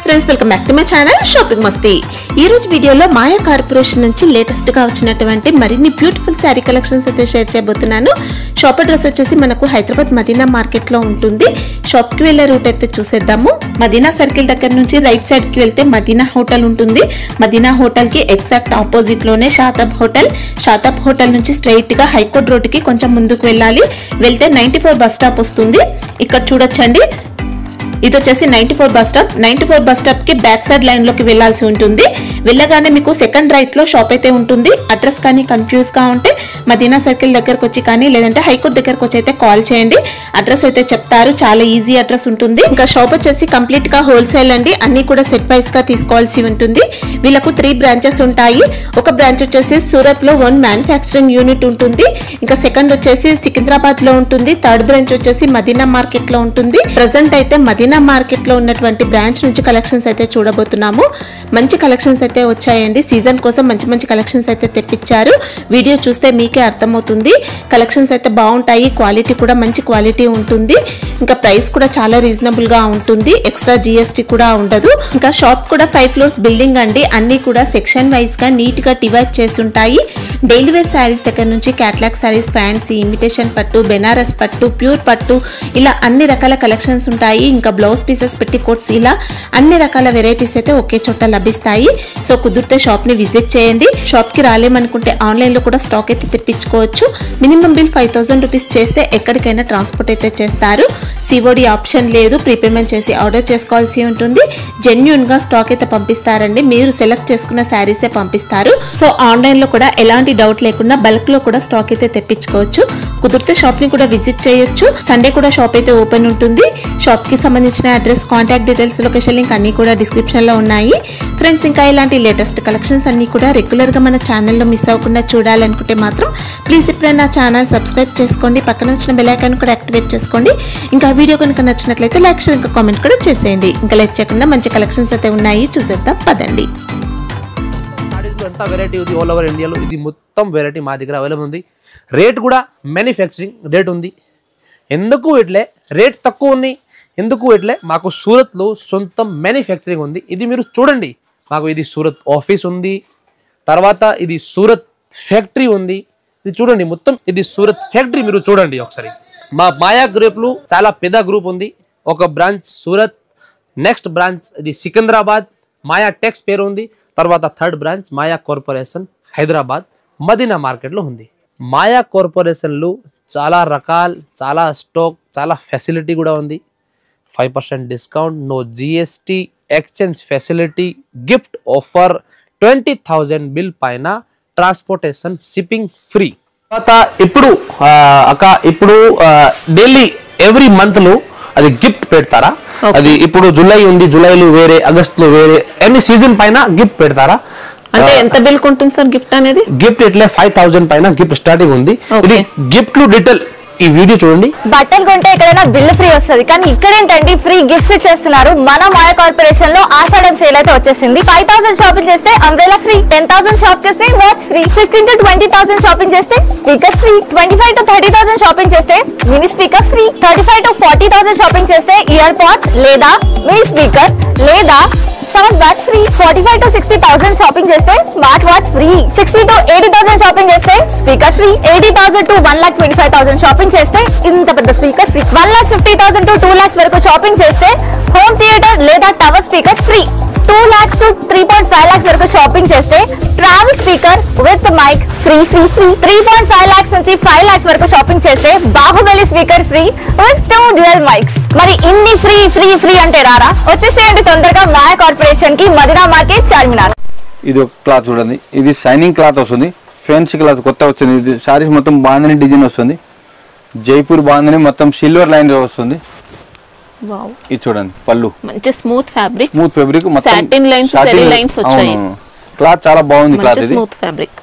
Friends welcome back to my channel shopping Masti ఈ రోజు వీడియోలో మాయా కార్పొరేషన్ నుంచి లేటెస్ట్ గా వచ్చినటువంటి మరిన్ని బ్యూటిఫుల్ శారీ కలెక్షన్స్ అయితే షేర్ చేయబోతున్నాను షాప్ అడ్రస్ వచ్చేసి మనకు హైదరాబాద్ మదీనా మార్కెట్ లో ఉంటుంది షాప్ కి వెళ్ళే రూట్ అయితే చూసేద్దాము మదీనా సర్కిల్ దగ్గర నుంచి రైట్ సైడ్ కి వెళ్తే మదీనా హోటల్ ఉంటుంది మదీనా హోటల్ కి ఎగ్జాక్ట్ ఆపోజిట్ లోనే షాతాబ్ హోటల్ షాతాబ్ హోటల్ నుంచి స్ట్రైట్ గా హైకోర్ట్ రోడ్ కి కొంచెం ముందుకు వెళ్ళాలి వెళ్తే నైన్టీ ఫోర్ బస్ స్టాప్ వస్తుంది ఇక్కడ చూడొచ్చండి ఇది వచ్చేసి ninety four bus stop ninety four bus stop కి బ్యాక్ సైడ్ లైన్ లోకి వెళ్లాల్సి ఉంటుంది వెళ్ళగానే మీకు సెకండ్ రైట్ లో షాప్ అయితే ఉంటుంది అడ్రస్ కానీ కన్ఫ్యూజ్ గా ఉంటే మదీనా సర్కిల్ దగ్గరకు వచ్చి కానీ లేదంటే హైకోర్ట్ దగ్గరకు వచ్చి అయితే కాల్ చేయండి అడ్రస్ అయితే చెప్తారు చాలా ఈజీ అడ్రస్ ఉంటుంది ఇంకా షాప్ వచ్చేసి కంప్లీట్ గా హోల్సేల్ అండి అన్ని కూడా సెట్ వైస్ గా తీసుకోవాల్సి ఉంటుంది వీళ్ళకు త్రీ బ్రాంచెస్ ఉంటాయి ఒక బ్రాంచ్ వచ్చేసి సూరత్ లో వన్ మ్యానుఫ్యాక్చరింగ్ యూనిట్ ఉంటుంది ఇంకా సెకండ్ వచ్చేసి సికింద్రాబాద్ లో ఉంటుంది థర్డ్ బ్రాంచ్ వచ్చేసి మదీనా మార్కెట్ లో ఉంటుంది ప్రజెంట్ అయితే మదీనా మార్కెట్ లో ఉన్నటువంటి బ్రాంచ్ నుంచి కలెక్షన్స్ అయితే చూడబోతున్నాము మంచి కలెక్షన్స్ అయితే వచ్చాయండి సీజన్ కోసం మంచి మంచి కలెక్షన్స్ అయితే తెప్పించారు వీడియో చూస్తే మీకే అర్థమవుతుంది కలెక్షన్స్ అయితే బాగుంటాయి క్వాలిటీ కూడా మంచి క్వాలిటీ ఉంటుంది ఇంకా ప్రైస్ కూడా చాలా రీజనబుల్ గా ఉంటుంది ఎక్స్ట్రా జిఎస్టీ కూడా ఉండదు ఇంకా షాప్ కూడా ఫైవ్ ఫ్లోర్స్ బిల్డింగ్ అండి అన్ని కూడా సెక్షన్ వైజ్ గా నీట్ గా డివైడ్ చేసి ఉంటాయి డైలీ వేర్ శారీస్ దగ్గర నుంచి క్యాట్లాగ్ శారీస్ ఫ్యాన్సీ ఇమిటేషన్ పట్టు బెనారస్ పట్టు ప్యూర్ పట్టు ఇలా అన్ని రకాల కలెక్షన్స్ ఉంటాయి ఇంకా బ్లౌజ్ పీసెస్ పెట్టి కోట్స్ ఇలా అన్ని రకాల వెరైటీస్ అయితే ఒకే చోట లభిస్తాయి సో కుదిరితే షాప్ ని విజిట్ చేయండి షాప్ కి రాలేమనుకుంటే ఆన్లైన్ లో కూడా స్టాక్ అయితే తెప్పించుకోవచ్చు minimum bill five thousand rupees చేస్తే ఎక్కడికైనా ట్రాన్స్పోర్ట్ అయితే చేస్తారు సిఓడి ఆప్షన్ లేదు ప్రీపేమెంట్ చేసి ఆర్డర్ చేసుకోవాల్సి ఉంటుంది జెన్యున్ గా స్టాక్ అయితే పంపిస్తారండి మీరు సెలెక్ట్ చేసుకున్న శారీసే పంపిస్తారు సో ఆన్లైన్ లో కూడా ఎలాంటి డౌట్ లేకుండా బల్క్ లో కూడా స్టాక్ అయితే తెప్పించుకోవచ్చు కుదిరితే షాప్ ని కూడా విజిట్ చేయొచ్చు సండే కూడా షాప్ అయితే ఓపెన్ ఉంటుంది షాప్ కి సంబంధించిన address contact details location link అన్ని కూడా డిస్క్రిప్షన్ లో ఉన్నాయి ఫ్రెండ్స్ ఇంకా ఇలాంటి లేటెస్ట్ కలెక్షన్స్ అన్ని కూడా రెగ్యులర్ గా మన ఛానల్లో మిస్ అవ్వకుండా చూడాలనుకుంటే మాత్రం ప్లీజ్ ఇప్పుడే నా ఛానల్ సబ్స్క్రైబ్ చేసుకోండి పక్కన వచ్చిన బెల్ ఐకాన్ కూడా యాక్టివేట్ చేసుకోండి ఇంకా వీడియో కనుక నచ్చినట్లయితే లైక్ షేర్ ఇంకా కామెంట్ కూడా చేసేయండి ఇంకా లైక్ చేయకుండా మంచి కలెక్షన్స్ అయితే ఉన్నాయి చూసేద్దాం పదండి సారీస్లో ఎంత వెరైటీ ఉంది ఆల్ ఓవర్ ఇండియాలో ఇది మొత్తం వెరైటీ మా దగ్గర అవైలబుల్ ఉంది రేట్ కూడా మ్యానుఫ్యాక్చరింగ్ రేట్ ఉంది ఎందుకు ఇట్లే రేట్ తక్కువ ఉంది ఎందుకు ఇట్లే మాకు సూరత్లో సొంతం మ్యానుఫ్యాక్చరింగ్ ఉంది ఇది మీరు చూడండి మాకు ఇది సూరత్ ఆఫీస్ ఉంది తర్వాత ఇది సూరత్ ఫ్యాక్టరీ ఉంది ఇది చూడండి మొత్తం ఇది సూరత్ ఫ్యాక్టరీ మీరు చూడండి ఒకసారి మా మాయా గ్రూప్లో చాలా పెద్ద గ్రూప్ ఉంది ఒక బ్రాంచ్ సూరత్ నెక్స్ట్ బ్రాంచ్ ఇది సికింద్రాబాద్ మాయా టెక్స్ పేరు ఉంది తర్వాత third branch Maya corporation Hyderabad Madina మార్కెట్లో ఉంది మాయా కార్పొరేషన్లో చాలా రకాల చాలా స్టాక్ చాలా ఫెసిలిటీ కూడా ఉంది five percent discount no GST exchange facility gift offer twenty thousand bill పైన ట్రాన్స్పోర్టేషన్ షిప్పింగ్ ఫ్రీ తర్వాత ఇప్పుడు ఆ, అక్క ఇప్పుడు డైలీ ఎవ్రీ మంత్ లో అది గిఫ్ట్ పెడతారా అది ఇప్పుడు జూలై ఉంది జూలైలో వేరే ఆగస్ట్ లో వేరే ఎన్ని సీజన్ పైన గిఫ్ట్ పెడతారా అంటే ఎంత బిల్ ఉంటుంది సార్ గిఫ్ట్ అనేది గిఫ్ట్ ఇట్లే ఫైవ్ థౌసండ్ పైన గిఫ్ట్ స్టార్టింగ్ ఉంది ఇది గిఫ్ట్ డీటెయిల్ ఈ వీడియో చూడండి బట్టలు కొంటే ఎక్కడైనా బిల్లు ఫ్రీ వస్తుంది కానీ ఇక్కడ ఏంటంటే ఫ్రీ గిఫ్ట్స్ ఇచ్చేస్తున్నారు మన మాయ కార్పొరేషన్ లో ఆషాఢం సేల్ అయితే వచ్చేసింది ఫైవ్ థౌసండ్ షాపింగ్ చేస్తే umbrella free ten thousand shop చేస్తే watch free sixteen to twenty thousand shopping చేస్తే speaker free twenty five to thirty thousand shopping చేస్తే mini speaker free thirty five to forty thousand shopping చేస్తే ear pods లేదా mini speaker లేదా sound bag free forty five to sixty thousand shopping చేస్తే smart watch free sixty to eighty thousand shopping చేస్తే speaker free eighty thousand to one lakh twenty five thousand shopping చేస్తే ఇంత పెద్ద speaker free one lakh fifty thousand to two lakhs వరకు shopping చేస్తే home theatre లేదా tower speaker free two lakhs to three point five lakhs వరకు shopping చేస్తే travel speaker with mike free free free three point five lakhs నుంచి five lakhs వరకు షాపింగ్ చేస్తే Baahubali speaker free with two dual mikes మరి ఇన్ని ఫ్రీ ఫ్రీ ఫ్రీ అంటే రారా వచ్చేసేయండి తొందరగా మాయా కార్పొరేషన్ కి మదినా మార్కెట్ చార్మినార్ ఇది ఒక క్లాత్ చూడండి ఇది షైనింగ్ క్లాత్ వస్తుంది ఫ్యాన్సీ క్లాత్ కొత్త వచ్చింది ఇది శారీస్ మొత్తం బాందని డిజైన్ వస్తుంది జైపూర్ బాందని మొత్తం సిల్వర్ లైన్ వస్తుంది వావ్ ఇది చూడండి పళ్ళు మంచి స్మూత్ ఫ్యాబ్రిక్ స్మూత్ ఫెబ్రిక్ మొత్తం Satin lines, satin- zari lines వచ్చాయి. అవును. క్లాత్ చాలా బాగుంది క్లాత్ మంచి ఇది స్మూత్ ఫ్యాబ్రిక్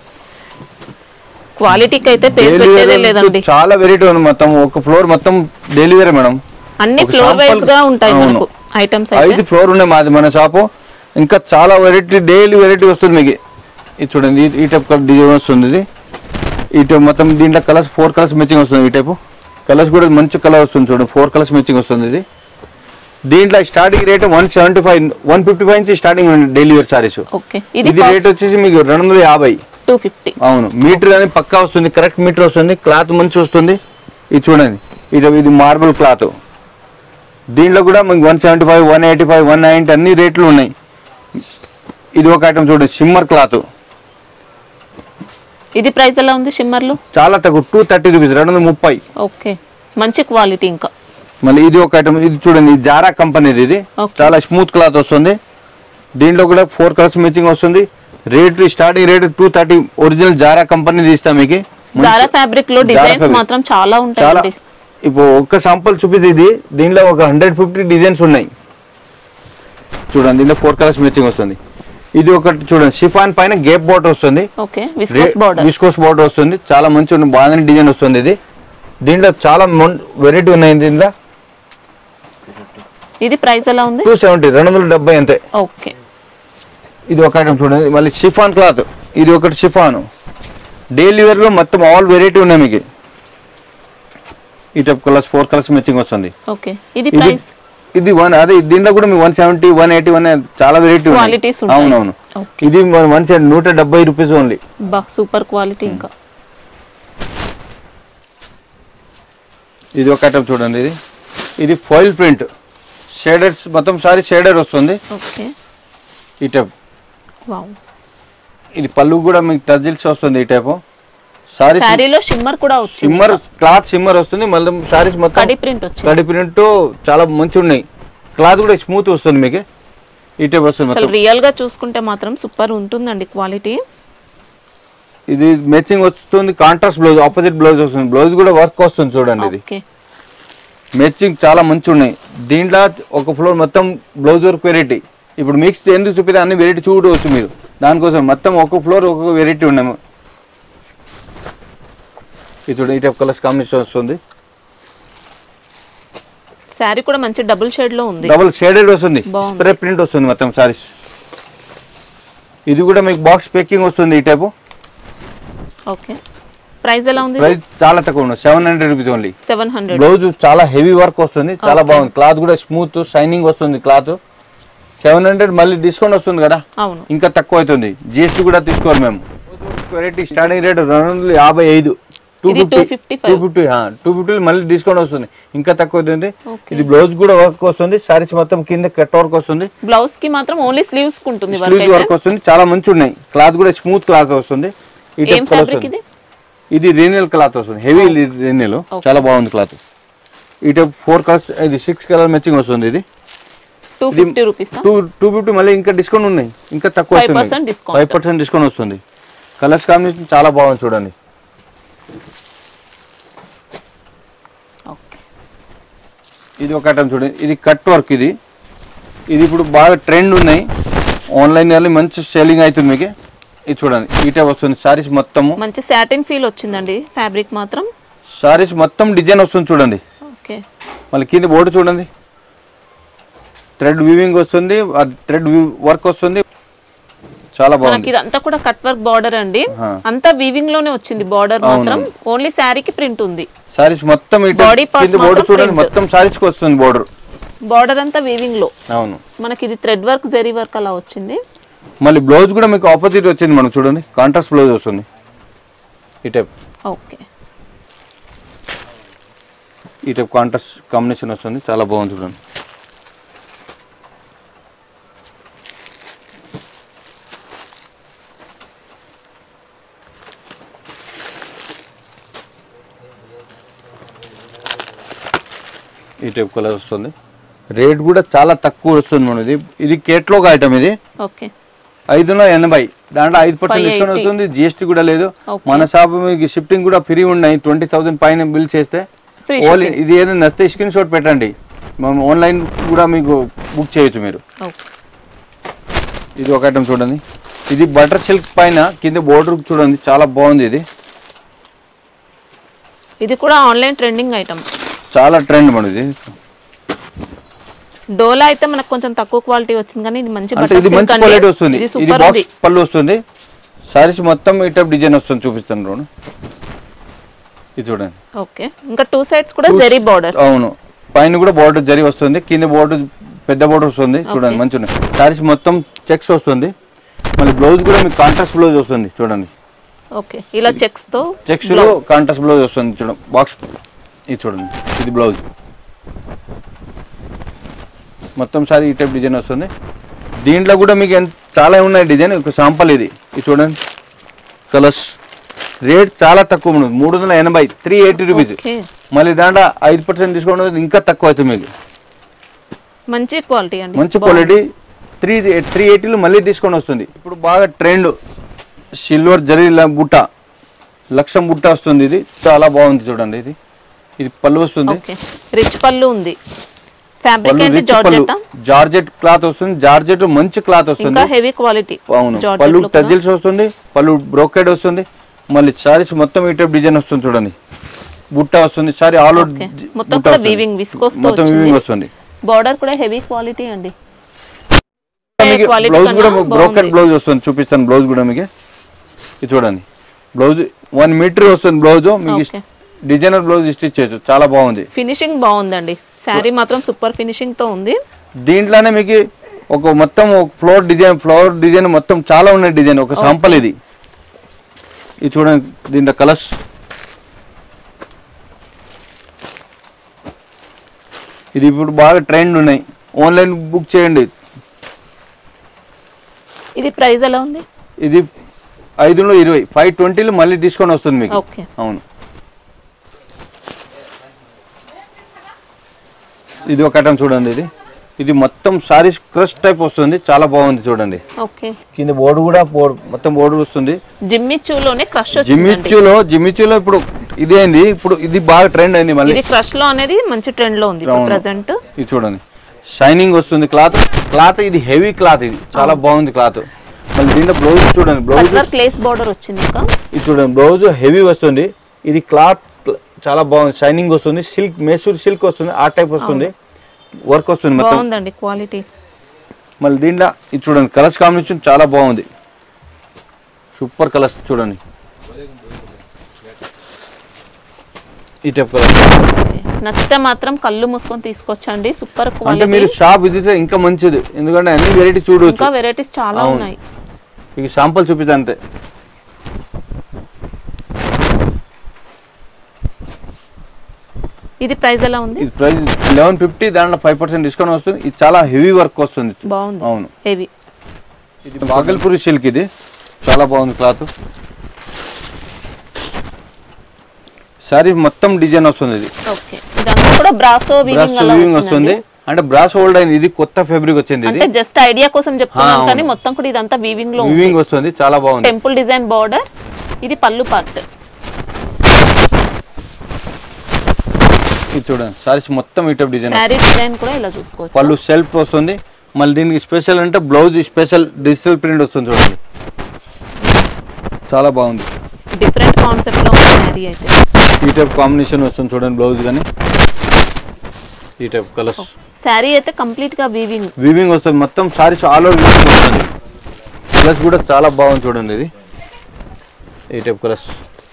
క్వాలిటీకి అయితే పేరు డైలీ పెట్టేదే వేర్ లేదండి చాలా వెరైటీ ఉంది మొత్తం ఒక ఫ్లోర్ మొత్తం డైలీ వేరే మేడం అన్ని ఒక ఫ్లోర్ వైజ్ sample- గా ఉంటాయి అవును. మనకు ఐటమ్స్ ఐదు అయితే ఫ్లోర్ ఉన్నాయి మాది మన షాపు ఇంకా చాలా వెరైటీ డైలీ వెరైటీ వస్తుంది మీకు ఇది చూడండి ఈ- ఈ టైప్ డిజైన్ వస్తుంది ఇది ఈ టైప్ మొత్తం దీంట్లో కలర్స్ ఫోర్ కలర్స్ మ్యాచింగ్ వస్తుంది ఈ టైపు కలర్స్ కూడా మంచి కలర్ వస్తుంది చూడండి ఫోర్ కలర్స్ మ్యాచింగ్ వస్తుంది ఇది దీంట్లో starting rate one seventy five one fifty five నుంచి starting daily wear saris okay ఇది ఇది రేట్ వచ్చేసి మీకు రెండు వందల యాభై టూ ఫిఫ్టీ అవును మీటర్ అనేది పక్కా వస్తుంది కరెక్ట్ మీటర్ వస్తుంది క్లాత్ మంచి వస్తుంది ఇది చూడండి ఇది ఇది మార్బుల్ క్లాత్ దీంట్లో కూడా మీకు one seventy five one eighty five one ninety అన్ని రేట్లు ఉన్నాయి ఇది ఒక ఐటమ్ చూడండి సిమ్మర్ క్లాత్ ఇది ప్రైస్ ఎలా ఉంది షిమ్మర్లు చాలా తక్కువ టూ థర్టీ రూపీస్ రెండు వందల ముప్పై ఓకే మంచి క్వాలిటీ ఇంకా మళ్ళీ ఇది ఒక ఐటమ్ ఇది చూడండి ఇది జారా కంపెనీది ఇది Okay. చాలా స్మూత్ క్లాత్ వస్తుంది దీంట్లో కూడా ఫోర్ కలర్స్ మ్యాచింగ్ వస్తుంది rate starting rate two thirty original Zara company తీస్తాం మీకు జారా ఫ్యాబ్రిక్ లో Zara డిజైన్స్ fabric. మాత్రం చాలా చాలా ఉంటాయండి ఇప్పుడు ఒక్క శాంపుల్ చూపిస్తే ఇది దీనిలో ఒక హండ్రెడ్ ఫిఫ్టీ డిజైన్స్ ఉన్నాయి చూడండి దీంట్లో ఫోర్ కలర్స్ మ్యాచింగ్ వస్తుంది ఇది ఒకటి చూడండి షిఫాన్ పైన గేప్ బోర్డర్ వస్తుంది okay viscose border viscose border వస్తుంది చాలా మంచి బాగా డిజైన్ వస్తుంది ఇది దీంట్లో చాలా వెరైటీ ఉన్నాయి దీంట్లో ఇది ప్రైస్ ఎలా ఉంది టూ సెవెంటీ రెండు వందల డెబ్బై అంతే ఓకే ఇది ఒక ఐటమ్ చూడండి మళ్ళీ షిఫాన్ క్లాత్ ఇది ఒకటి షిఫాన్ డైలీ వేర్ లో మొత్తం ఆల్ వెరైటీ ఉన్నాయి మీకు ఈ type colours four colours matching వస్తుంది ఓకే ఇది ఇది ప్రైస్ ఇది వన్ అదే దీంట్లో కూడా మీకు one seventy one eighty one చాలా వెరైటీ Qualities ఉంటాయి. అవునవును Okay. ఇది వన్ సెవెంటీ నూట డెబ్బై రూపీస్ ఓన్లీ బా సూపర్ క్వాలిటీ ఇంకా ఇది ఒక ఐటమ్ చూడండి ఇది ఇది ఫాయిల్ ప్రింట్ షేడర్స్ మొత్తం సారీ షేడర్ వస్తుంది ఓకే ఈ టైప్ వావ్ ఇది పళ్ళు కూడా మీకు టజిల్స్ వస్తుంది ఈ టైప్ సారీ శారీలో షిమ్మర్ కూడా వచ్చింది షిమ్మర్ క్లాత్ షిమ్మర్ వస్తుంది మళ్ళీ సారీస్ మొత్తం కడి ప్రింట్ వచ్చింది కడి ప్రింట్ చాలా మంచి ఉన్నాయి క్లాత్ కూడా స్మూత్ వస్తుంది మీకు ఈ టైప్ వస్తుంది అసలు మొత్తం రియల్ గా చూసుకుంటే మాత్రం సూపర్ ఉంటుందండి క్వాలిటీ ఇది మ్యాచింగ్ వస్తుంది కాంట్రాస్ట్ బ్లౌజ్ ఆపోజిట్ బ్లౌజ్ వస్తుంది బ్లౌజ్ కూడా వర్క్ వస్తుంది చూడండి ఇది ఓకే మ్యాచింగ్ చాలా మంచి ఉన్నాయి దీంట్లో ఒక ఫ్లోర్ మొత్తం బ్లౌజ్ వర్క్ వెరైటీ ఇప్పుడు మిక్స్ ఎందుకు చూపితే అన్ని వెరైటీ చూడవచ్చు మీరు దానికోసం మొత్తం ఒక ఫ్లోర్ ఒక్కొక్క వెరైటీ ఉన్నాయి ఇది చూడండి ఈ టైప్ కలర్స్ కాంబినేషన్ వస్తుంది శారీ కూడా మంచి డబుల్ షేడ్ లో ఉంది డబుల్ షేడెడ్ వస్తుంది బాగుంది. స్ప్రే ప్రింట్ వస్తుంది మొత్తం సారీస్ ఇది కూడా మీకు బాక్స్ ప్యాకింగ్ వస్తుంది ఈ టైపు ఓకే ప్రైస్ ఎలా ఉంది ప్రైస్ చాలా తక్కువ ఉంది seven hundred rupees only seven hundred blouse చాలా హెవీ వర్క్ వస్తుంది చాలా బాగుంది క్లాత్ కూడా స్మూత్ షైనింగ్ వస్తుంది క్లాత్ సెవెన్ హండ్రెడ్ మళ్ళీ డిస్కౌంట్ వస్తుంది కదా అవును ఇంకా తక్కువ అవుతుంది జిఎస్టీ కూడా తీసుకోరు మేము వెరైటీ స్టార్టింగ్ రేట్ రెండు వందల యాభై ఐదు టూ ఇది fifty 255. Two fifty two fifty మళ్ళీ డిస్కౌంట్ వస్తుంది ఇంకా తక్కువ అవుతుంది Okay. ఇది బ్లౌజ్ కూడా వర్క్ వస్తుంది సారీస్ మొత్తం కింద కట్ వర్క్ వస్తుంది బ్లౌజ్ కి మాత్రం ఓన్లీ స్లీవ్స్ ఉంటుంది వర్క్ స్లీవ్ అయితే వర్క్ వస్తుంది చాలా మంచి ఉన్నాయి క్లాత్ కూడా స్మూత్ క్లాత్ వస్తుంది ఈ ఏం type colour ఫ్యాబ్రిక్ వస్తుంది. ఇది ఇది రీనియల్ క్లాత్ వస్తుంది హెవీ రీనియల్ చాలా బాగుంది క్లాత్ ఈ టైప్ ఫోర్ కలర్స్ ఇది సిక్స్ కలర్ మ్యాచింగ్ వస్తుంది ఇది two fifty rupees two two fifty మళ్ళీ ఇంకా డిస్కౌంట్ ఉన్నాయి ఇంకా తక్కువ 5% discount. ఫైవ్ పర్సెంట్ డిస్కౌంట్ వస్తుంది కలర్స్ కాంబినేషన్ చాలా బాగుంది చూడండి ఓకే ఇది ఒక ఐటమ్ చూడండి ఇది కట్ వర్క్ ఇది ఇది ఇప్పుడు బాగా ట్రెండ్ ఉన్నాయి ఆన్లైన్ కానీ మంచి సెల్లింగ్ అవుతుంది మీకు ఇది చూడండి ఈ టైప్ వస్తుంది సారీస్ మొత్తము మంచి సాటిన్ ఫీల్ వచ్చిందండి ఫ్యాబ్రిక్ మాత్రం సారీస్ మొత్తం డిజైన్ వస్తుంది చూడండి ఓకే మళ్ళీ కింద బోర్డు చూడండి థ్రెడ్ వీవింగ్ వస్తుంది థ్రెడ్ వర్క్ వస్తుంది చాలా మనకి బాగుంది ఇదంతా కూడా కట్ వర్క్ బార్డర్ అండి ఆ. అంతా వీవింగ్ లోనే వచ్చింది బార్డర్ మాత్రం ఓన్లీ శారీకి ప్రింట్ ఉంది సారీస్ మొత్తం ఈ type Body part కింద బోర్డు మాత్రం చూడండి print. మొత్తం సారీస్ కి వస్తుంది బోర్డర్ బార్డర్ అంతా వీవింగ్ లో అవును మనకి ఇది థ్రెడ్ వర్క్ జెరీ వర్క్ అలా వచ్చింది మళ్ళీ బ్లౌజ్ కూడా మీకు ఆపోజిట్ వచ్చింది మనం చూడండి కాంట్రాస్ట్ బ్లౌజ్ వస్తుంది ఈ టైప్ ఓకే ఈ టైప్ కాంట్రాస్ట్ కాంబినేషన్ వస్తుంది చాలా బాగుంది చూడండి ఈ టైప్ కలర్ వస్తుంది రేట్ కూడా చాలా తక్కువ వస్తుంది మనం ఇది ఇది కేట్లోగ్ ఐటమ్ ఇది ఓకే ఐదున ఎనభై దాంట్లో ఐదు పర్సెంట్ డిస్కౌంట్ 580. వస్తుంది జిఎస్టీ కూడా లేదు Okay. మన షాప్ మీకు షిఫ్టింగ్ కూడా ఫ్రీ ఉన్నాయి ట్వంటీ థౌసండ్ పైన బిల్ చేస్తే Free ఓన్లీ shipping. ఇది ఏదైనా నస్తే స్క్రీన్ షాట్ పెట్టండి మనం ఆన్లైన్ కూడా మీకు బుక్ చేయొచ్చు మీరు ఓకే ఇది ఒక ఐటమ్ చూడండి ఇది బటర్ సిల్క్ పైన కింద బోర్డర్ చూడండి చాలా బాగుంది ఇది ఇది కూడా ఆన్లైన్ ట్రెండింగ్ ఐటమ్ చాలా ట్రెండ్ మన ఇది డోలా అయితే మనకు కొంచెం తక్కువ క్వాలిటీ వచ్చింది కానీ ఇది మంచి అంటే butter ఇది silk మంచి అండి. క్వాలిటీ వస్తుంది ఇది ఇది సూపర్ బాక్స్ ఉంది పళ్ళు వస్తుంది సారీస్ మొత్తం ఈ టైప్ డిజైన్ వస్తుంది చూపిస్తాను చూడండి ఇది చూడండి ఓకే ఇంకా టూ సైడ్స్ కూడా Two- జెరీ బార్డర్ అవును పైన కూడా బోర్డర్ జరి వస్తుంది కింద బోర్డర్ పెద్ద బోర్డర్ వస్తుంది చూడండి మంచిగా ఉన్నాయి శారీస్ మొత్తం చెక్స్ వస్తుంది మళ్ళీ బ్లౌజ్ కూడా మీకు కాంట్రాస్ట్ బ్లౌజ్ వస్తుంది చూడండి ఓకే ఇలా చెక్స్ తో చెక్స్ లో కాంట్రాస్ట్ బ్లౌజ్ వస్తుంది చూడండి బాక్స్ ఇది చూడండి ఇది బ్లౌజ్ మొత్తం సారీ ఈ టైప్ డిజైన్ వస్తుంది దీంట్లో కూడా మీకు ఎంత చాలా ఉన్నాయి డిజైన్ ఒక శాంపల్ ఇది ఇది చూడండి కలర్స్ రేట్ చాలా తక్కువ ఉంది మూడు వందల ఎనభై త్రీ ఎయిటీ రూపీస్ ఓకే మళ్ళీ దాంట్లో ఐదు పర్సెంట్ డిస్కౌంట్ ఉంది, ఇంకా తక్కువ అవుతుంది మీకు మంచి క్వాలిటీ అండి మంచి క్వాలిటీ త్రీ త్రీ ఎయిటీలో మళ్ళీ డిస్కౌంట్ వస్తుంది ఇప్పుడు బాగా ట్రెండ్ సిల్వర్ జరీ బుట్ట లక్షం బుట్ట వస్తుంది ఇది చాలా బాగుంది చూడండి ఇది ఇది పళ్ళు వస్తుంది ఓకే రిచ్ పళ్ళు ఉంది ఫ్యాబ్రిక్ పళ్ళు ఏంటి రిచ్ పళ్ళు జార్జెట్ జార్జెట్ క్లాత్ వస్తుంది జార్జెట్ మంచి క్లాత్ వస్తుంది ఇంకా హెవీ క్వాలిటీ అవును పళ్ళు టజిల్స్ వస్తుంది పళ్ళు బ్రోకెడ్ వస్తుంది మళ్ళీ సారీస్ మొత్తం ఈ టైప్ డిజైన్ వస్తుంది చూడండి బుట్ట వస్తుంది సారీ ఆల్ ఓవర్ Okay. మొత్తం కూడా weaving, viscose తో మొత్తం వచ్చింది. వీవింగ్ వస్తుంది బార్డర్ కూడా హెవీ క్వాలిటీ అండి మీకు quality బ్లౌజ్ కూడా కన్నా బ్రోకెట్ బాగుంది. బ్లౌజ్ వస్తుంది చూపిస్తాను బ్లౌజ్ కూడా మీకు ఇది చూడండి బ్లౌజ్ వన్ మీటర్ వస్తుంది బ్లౌజ్ మీకు Okay. డిజైనర్ బ్లౌజ్ స్టిచ్ చేయొచ్చు చాలా బాగుంది ఫినిషింగ్ బాగుందండి శారీ మాత్రం సూపర్ ఫినిషింగ్ తో ఉంది దీంట్లోనే మీకు ఒక మొత్తం ఒక ఫ్లోర్ డిజైన్ ఫ్లవర్ డిజైన్ మొత్తం చాలా ఉన్నాయి డిజైన్ ఒక శాంపల్ ఇది ఇది చూడండి దీంట్లో కలర్స్ ఇది ఇప్పుడు బాగా ట్రెండ్ ఉన్నాయి ఆన్లైన్ బుక్ చేయండి ఇది ప్రైస్ ఎలా ఉంది ఇది ఐదులో ఇరవై ఫైవ్ ట్వంటీలో మళ్ళీ డిస్కౌంట్ వస్తుంది మీకు ఓకే అవును ఇది ఒక ఐటమ్ చూడండి ఇది ఇది మొత్తం సారీస్ క్రష్ టైప్ వస్తుంది చాలా బాగుంది చూడండి ఓకే కింద బోర్డు కూడా బోర్డు మొత్తం బోర్డు వస్తుంది జిమ్మిచ్చులోనే క్రష్ వచ్చిందండి జిమిచ్చులో జిమిచ్చులో ఇప్పుడు ఇది అయింది ఇప్పుడు ఇది బాగా ట్రెండ్ అయింది మళ్ళీ ఇది క్రష్ లో అనేది మంచి ట్రెండ్ లో ఉంది అవును. ప్రెసెంట్ ఇది చూడండి షైనింగ్ వస్తుంది క్లాత్ క్లాత్ ఇది హెవీ క్లాత్ ఇది చాలా బాగుంది క్లాత్ మళ్ళీ దీంట్లో బ్లౌజ్ చూడండి బ్లౌజ్ కలర్ ప్లేస్ బార్డర్ వచ్చింది ఇంకా ఇది చూడండి బ్లౌజ్ హెవీ వస్తుంది ఇది క్లాత్ చాలా బాగుంది షైనింగ్ వస్తుంది సిల్క్ మేసూర్ సిల్క్ వస్తుంది ఆ టైప్ వస్తుంది వర్క్ వస్తుంది మొత్తం బాగుందండి క్వాలిటీ మళ్ళీ దీంట్లో ఇది చూడండి కలర్స్ కాంబినేషన్ చాలా బాగుంది సూపర్ కలర్స్ చూడండి ఈ టైప్ కలర్ నచ్చితే మాత్రం కళ్ళు మూసుకొని తీసుకొచ్చండి సూపర్ అంటే క్వాలిటీ మీరు షాప్ విజితే ఇంకా మంచిది ఎందుకంటే అన్ని వెరైటీ ఇంకా చూడవచ్చు వెరైటీస్ చాలా అవును. ఉన్నాయి మీకు శాంపుల్ చూపిస్తా అంతే ఇది ప్రైస్ ఎలా ఉంది ఇది ప్రైస్ లెవెన్ ఫిఫ్టీ దాంట్లో ఫైవ్ పర్సెంట్ డిస్కౌంట్ వస్తుంది ఇది చాలా హెవీ వర్క్ వస్తుంది బాగుంది అవును హెవీ ఇది బాగల్పూరి సిల్క్ ఇది చాలా బాగుంది క్లాత్ సారీ మొత్తం డిజైన్ వస్తుంది ఇది ఓకే ఇదంతా కూడా బ్రాసో బ్రాస్ వీవింగ్ అలా వీవింగ్ వస్తుంది వచ్చిందండి అంటే బ్రాస్ హోల్డ్ అయింది ఇది కొత్త ఫ్యాబ్రిక్ వచ్చింది ఇది అంటే జస్ట్ ఐడియా కోసం చెప్తున్నాను అవును. కానీ మొత్తం కూడా ఇదంతా వీవింగ్ లో ఉంది వీవింగ్ వస్తుంది చాలా బాగుంది టెంపుల్ డిజైన్ బార్డర్ ఇది పళ్ళు పార్ట్ ఇది చూడండి సారీస్ మొత్తం ఈ టైప్ డిజైన్ శారీ డిజైన్ కూడా ఇలా చూసుకోవచ్చు పళ్ళు సెల్ఫ్ వస్తుంది మళ్ళీ దీనికి స్పెషల్ అంటే బ్లౌజ్ స్పెషల్ డిజిటల్ ప్రింట్ వస్తుంది చూడండి చాలా బాగుంది డిఫరెంట్ కాన్సెప్ట్ లో ఉంది శారీ అయితే ఈ టైప్ కాంబినేషన్ వస్తుంది చూడండి బ్లౌజ్ కానీ ఈ టైప్ కలర్స్ శారీ అయితే కంప్లీట్ గా వీవింగ్ వీవింగ్ వస్తుంది మొత్తం సారీస్ ఆల్ ఓవర్ వీవింగ్ వస్తుంది కలర్స్ కూడా చాలా బాగుంది చూడండి ఇది ఈ టైప్ కలర్స్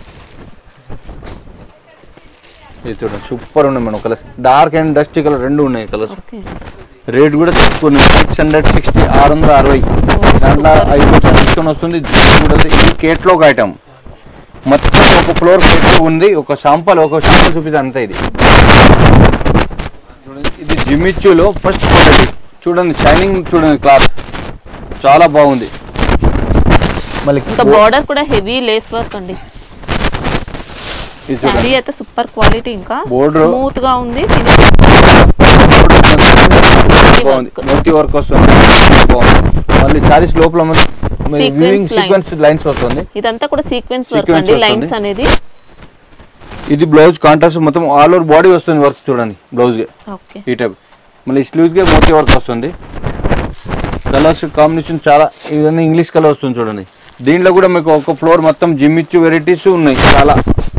ఇది చూడండి సూపర్ ఉన్నాయి madam colours dark and dust colour రెండు ఉన్నాయి కలర్స్ ఓకే రేట్ కూడా తక్కువ సిక్స్ హండ్రెడ్ సిక్స్టీ ఆరు వందల అరవై దాంట్లో ఐదు పర్సెంట్ డిస్కౌంట్ వస్తుంది దీనికి కూడా ఉంది. ఇది కేట్లాగ్ ఐటమ్ మొత్తం ఒక ఫ్లోర్ కేట్లాగ్ ఉంది ఒక శాంపల్ ఒక శాంపల్ చూపిస్తే అంతే ఇది చూడండి, ఇది జిమిచ్చులో ఫస్ట్ క్వాలిటీ చూడండి షైనింగ్ చూడండి క్లాత్ చాలా బాగుంది మళ్ళీ ఇంకా బార్డర్ కూడా హెవీ లేస్ వర్క్ అండి ఇది చూడండి శారీ అయితే సూపర్ క్వాలిటీ ఇంకా Border- స్మూత్ గా ఉంది బాగుంది మోటీ వర్క్ వస్తుంది బాగుంది మళ్ళీ సారీస్ లోపల Sequence weaving lines. Sequence lines వస్తుంది ఇదంతా కూడా సీక్వెన్స్ వర్క్ Sequence అండి వస్తుంది. లైన్స్ అనేది ఇది బ్లౌజ్ కాంట్రాస్ట్ మొత్తం ఆల్ ఓవర్ బాడీ వస్తుంది వర్క్ చూడండి బ్లౌజ్ కి ఓకే ఈ టైప్ మళ్ళీ స్లీవ్స్ కి మోతీ వర్క్ వస్తుంది కలర్స్ కాంబినేషన్ చాలా ఇవన్నీ ఇంగ్లీష్ కలర్ వస్తుంది చూడండి దీంట్లో కూడా మీకు ఒక ఫ్లోర్ మొత్తం జిమ్మిచ్చు వెరైటీస్ ఉన్నాయి చాలా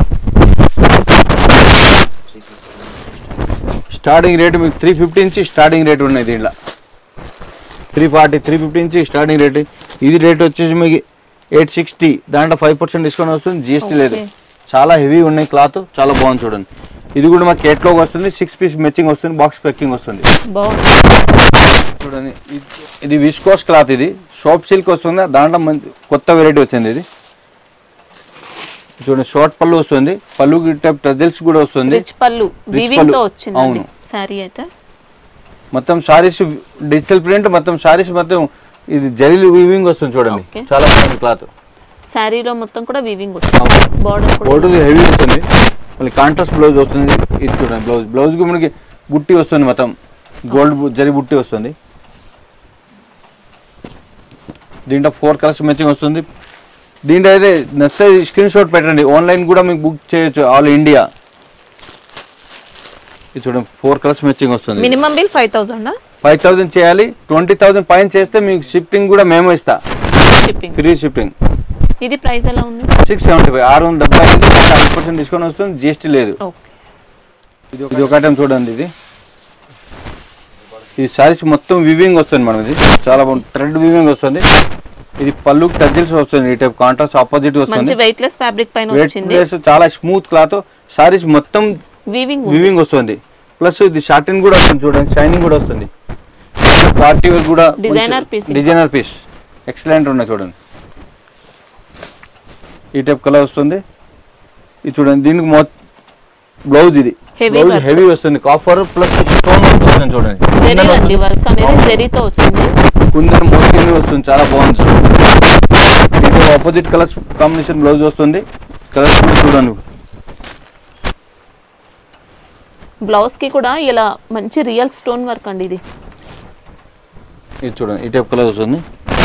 స్టార్టింగ్ రేట్ మీకు త్రీ ఫిఫ్టీ నుంచి స్టార్టింగ్ రేట్ ఉన్నాయి దీంట్లో త్రీ ఫార్టీ త్రీ ఫిఫ్టీ నుంచి స్టార్టింగ్ రేట్ ఇది రేట్ వచ్చేసి మీకు ఎయిట్ సిక్స్టీ దాంట్లో ఫైవ్ పర్సెంట్ డిస్కౌంట్ వస్తుంది జిఎస్టీ లేదు Okay. చాలా హెవీ ఉన్నాయి క్లాత్ చాలా బాగుంది చూడండి ఇది కూడా మా కేట్లాగ్ వస్తుంది సిక్స్ పీస్ మ్యాచింగ్ వస్తుంది బాక్స్ ప్యాకింగ్ వస్తుంది బాగుంది చూడండి ఇది- ఇది విస్కోస్ క్లాత్ ఇది షాప్ సిల్క్ వస్తుంది దాంట్లో మంచి కొత్త వెరైటీ వచ్చింది ఇది చూడండి షార్ట్ పళ్ళు వస్తుంది పళ్ళు టైప్ టజల్స్ కూడా వస్తుంది రిచ్ పళ్ళు Rich వీవింగ్ పళ్ళు. తో వచ్చిందండి అవును. శారీ అయితే మొత్తం సారీస్ డిజిటల్ ప్రింట్ మొత్తం సారీస్ మొత్తం ఇది జరీలు వీవింగ్ వస్తుంది చూడండి Okay. చాలా బాగుంది క్లాత్ శారీలో మొత్తం కూడా వీవింగ్ వచ్చింది అవును. బార్డర్ కూడా బోర్డు హెవీ వస్తుంది మళ్ళీ కాంట్రాస్ట్ బ్లౌజ్ వస్తుంది ఇది చూడండి బ్లౌజ్ బ్లౌజ్కి మనకి బుట్టి వస్తుంది మొత్తం గోల్డ్ బు- జరీ బుట్టి వస్తుంది దీంట్లో ఫోర్ కలర్స్ మ్యాచింగ్ వస్తుంది దీంట్లో అయితే నచ్చితే స్క్రీన్ షాట్ పెట్టండి ఆన్లైన్ కూడా మీకు బుక్ చేయొచ్చు ఆల్ ఇండియా ఇది చూడండి ఫోర్ కలర్స్ మ్యాచింగ్ వస్తుంది minimum bill five thousand five thousand చేయాలి ట్వంటీ థౌసండ్ పైన చేస్తే మీకు షిఫ్టింగ్ కూడా మేము ఇస్తా షిప్పింగ్ ఫ్రీ షిఫ్టింగ్ ఇది ప్రైస్ ఎలా ఉంది సిక్స్ సెవెంటీ ఫైవ్ ఆరు వందల డెబ్బై ఐదు ఫైవ్ పర్సెంట్ డిస్కౌంట్ వస్తుంది జిఎస్టీ లేదు ఓకే ఇది ఒక- ఇది ఒక ఐటమ్ చూడండి ఇది ఈ సారీస్ మొత్తం వివింగ్ వస్తుంది మనం ఇది చాలా బాగుంది థ్రెడ్ వివింగ్ వస్తుంది ఇది పళ్ళు టజిల్స్ వస్తుంది ఈ టైప్ కాంట్రాస్ట్ ఆపోజిట్ వస్తుంది మంచి వెయిట్ లెస్ ఫ్యాబ్రిక్ పైన వెయిట్ వచ్చింది ప్లేస్ చాలా స్మూత్ క్లాత్ సారీస్ మొత్తం వీవింగ్ వివింగ్ వస్తుంది ప్లస్ ఇది షార్టిన్ కూడా వస్తుంది చూడండి షైనింగ్ కూడా వస్తుంది పార్టీ వేర్ కూడా Designer piece ఇంకా. డిజైనర్ పీస్ ఎక్సలెంట్ ఉన్నాయి చూడండి ఈ టైప్ కలర్ వస్తుంది ఇది చూడండి దీనికి మొత్తం బ్లౌజ్ ఇది Heavy బ్లౌజ్ work. హెవీ వస్తుంది కాఫర్ ప్లస్ స్టోన్ వర్క్ వస్తుంది చూడండి జరీ అండి వర్క్ అనేది జరీతో వచ్చింది కుందన్ మోస్కిన్ వస్తుంది చాలా బాగుంది దీంట్లో ఆపోజిట్ కలర్స్ కాంబినేషన్ బ్లౌజ్ వస్తుంది కలర్స్ కూడా చూడండి బ్లౌజ్ కి కూడా ఇలా మంచి రియల్ స్టోన్ వర్క్ అండి ఇది ఇది చూడండి ఈ టైప్ కలర్ వస్తుంది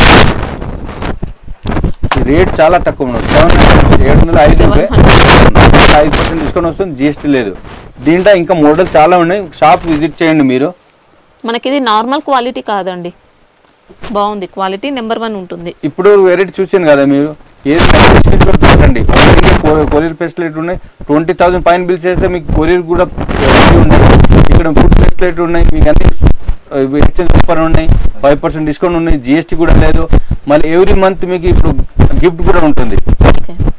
ఈ రేట్ చాలా తక్కువ ఉన్నది సెవెన్ ఏడు వందల ఐదు Seven రూపాయలు ఐదు పర్సెంట్ డిస్కౌంట్ వస్తుంది జిఎస్టీ లేదు దీంట్లో ఇంకా మోడల్ చాలా ఉన్నాయి షాప్ విజిట్ చేయండి మీరు మనకి ఇది నార్మల్ క్వాలిటీ కాదండి బాగుంది క్వాలిటీ నెంబర్ వన్ ఉంటుంది ఇప్పుడు వెరైటీ చూసాను కదా మీరు ఏది స్క్రీన్ షాట్ పెట్టండి కొరియర్ ఫెసిలిటీ ఉన్నాయి ట్వంటీ థౌసండ్ పైన బిల్ చేస్తే మీకు కొరియర్ కూడా facility ఉంది ఇక్కడ ఫుడ్ ఫెసిలిటీ ఉన్నాయి మీకు అన్ని ఎక్స్చేంజ్ ఆఫర్ ఉన్నాయి ఫైవ్ పర్సెంట్ డిస్కౌంట్ ఉన్నాయి జిఎస్టీ కూడా లేదు మళ్ళీ ఎవ్రీ మంత్ మీకు ఇప్పుడు గిఫ్ట్ కూడా ఉంటుంది ఓకే